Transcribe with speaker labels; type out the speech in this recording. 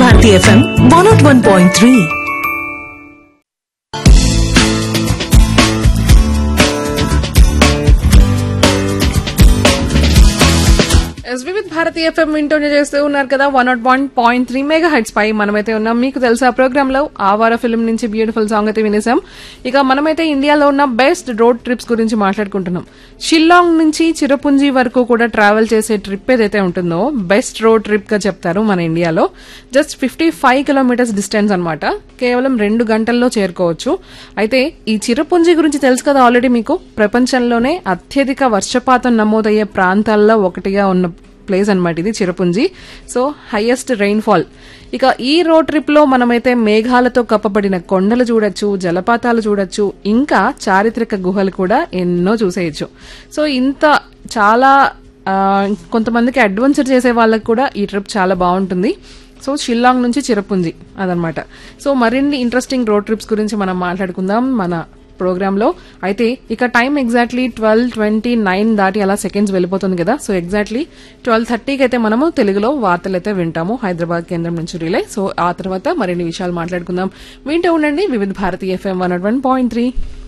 Speaker 1: Bharati FM one not one point three
Speaker 2: yes with Bharatiya FM వింటూనే చేస్తూ ఉన్నారు కదా one not one point three megahertz పై మనమైతే ఉన్నాం మీకు తెలుసా ప్రోగ్రామ్ లో ఆవార ఫిల్మ్ నుంచి బ్యూటిఫుల్ సాంగ్ అయితే వినేసాం ఇక మనమైతే ఇండియాలో ఉన్న బెస్ట్ రోడ్ ట్రిప్స్ గురించి మాట్లాడుకుంటున్నాం షిల్లాంగ్ నుంచి చిరపుంజి వరకు కూడా ట్రావెల్ చేసే ట్రిప్ ఏదైతే ఉంటుందో బెస్ట్ రోడ్ ట్రిప్ గా చెప్తారు మన ఇండియాలో just fifty five kilometres distance అనమాట కేవలం రెండు గంటల్లో చేరుకోవచ్చు అయితే ఈ చిరపుంజి గురించి తెలుసు కదా ఆల్రెడీ మీకు ప్రపంచంలోనే అత్యధిక వర్షపాతం నమోదయ్యే ప్రాంతాల్లో ఒకటిగా ఉన్న ప్లేస్ అన్నమాట ఇది చిరపుంజి సో హైయెస్ట్ రెయిన్ఫాల్ ఇక ఈ రోడ్ ట్రిప్ లో మనమైతే మేఘాలతో కప్పబడిన కొండలు చూడొచ్చు జలపాతాలు చూడొచ్చు ఇంకా చారిత్రక గుహలు కూడా ఎన్నో చూసేయచ్చు సో ఇంత చాలా ఆ, కొంతమందికి అడ్వెంచర్ చేసే వాళ్ళకి కూడా ఈ ట్రిప్ చాలా బాగుంటుంది సో షిల్లాంగ్ నుంచి చిరపుంజి అదనమాట సో మరిన్ని ఇంట్రెస్టింగ్ రోడ్ ట్రిప్స్ గురించి మనం మాట్లాడుకుందాం మన ప్రోగ్రామ్ లో అయితే ఇక time exactly twelve twenty nine దాటి అలా సెకండ్స్ వెళ్ళిపోతుంది కదా సో ఎగ్జాక్ట్లీ ట్వెల్వ్ థర్టీకి అయితే మనము తెలుగులో వార్తలు అయితే వింటాము హైదరాబాద్ కేంద్రం నుంచి రిలే సో ఆ తర్వాత మరిన్ని విషయాలు మాట్లాడుకుందాం వింటూ ఉండండి Vividh Bharati FM one one point three